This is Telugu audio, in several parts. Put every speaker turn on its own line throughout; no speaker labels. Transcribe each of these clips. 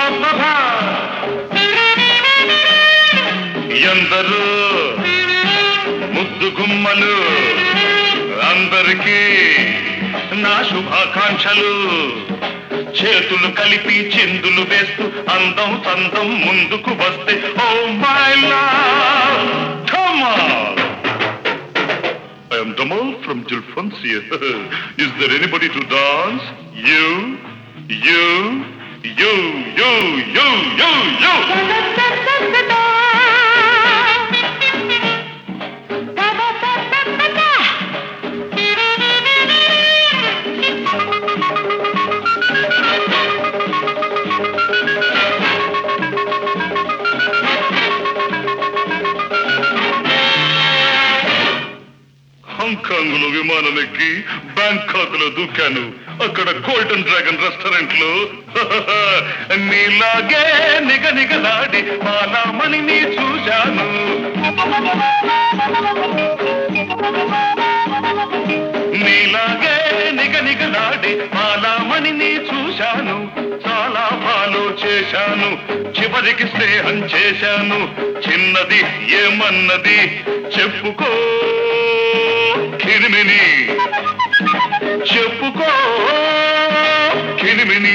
అబ్బబ్బబ్బా! ఎందరో ముద్దు గుమ్మలు అందరికీ నా శుభాకాంక్షలు చేతులు కలిపి చిందులు వేస్తూ అందం సందం ముందుకు వస్తే oh my love come I am Damal from Jalfonsia. Is there anybody to dance? You, you, you, you, you, you, you. Hong Kong లో విమానం ఎక్కి బ్యాంకాక్ లో దూకాను అక్కడ గోల్డెన్ డ్రాగన్ రెస్టారెంట్ లో నీలాగే నిగ నిగలాడి మాలామణిని చూశాను నీలాగే నిగ నిగలాడి మాలామణిని చూశాను చాలా ఫాలో చేశాను చివరికి స్నేహం చేశాను చిన్నది ఏమన్నది చెప్పుకో కిరిమిని చెప్పుకో కిరిమిని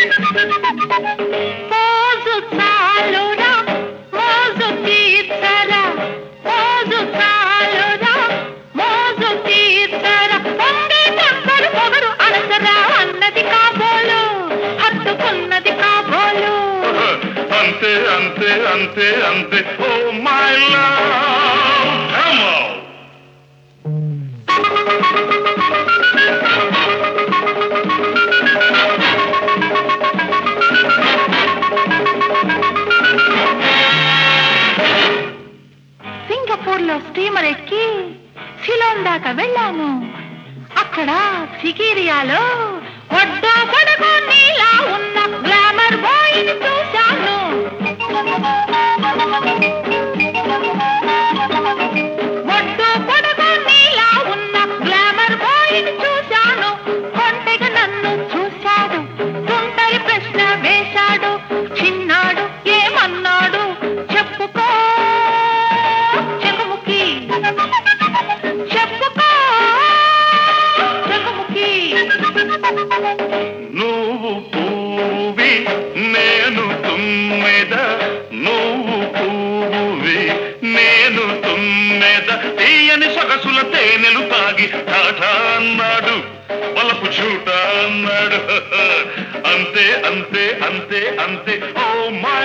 మోజు చాలురా మోజు తీర్చరా మోజు చాలురా మోజు తీర్చరా పొంగే కందరు పొగరు అనసరా అన్నది కాబోలు హత్తుకున్నది కాబోలు
అంతే అంతే అంతే అంతే oh my love come on
Singapore లో స్టీమర్ ఎక్కి సిలోన్ దాకా వెళ్ళాను అక్కడ సిగిరియాలో ఒడ్డో పొడగో నీలా ఉన్న గ్లామర్ బాయ్ చూశాను ఒడ్డో పొడగో నీలా ఉన్న గ్లామర్ బాయ్ చూశాను కొంటెగా నన్ను చూశాడు తుంటరి ప్రశ్న వేశాడు చిన్నాడు ఏమన్నాడు చెప్పుకో చెకుముకి చెప్పుకో చెకుముకి
నువ్వు పూవి నేను తుమ్మెద నువ్వు పూవి నేను తుమ్మెద తీయని సొగసుల తేనెలు తాగి టాటా అన్నాడు బలపు చూట అన్నాడు అంతే అంతే అంతే అంతే ఓ మా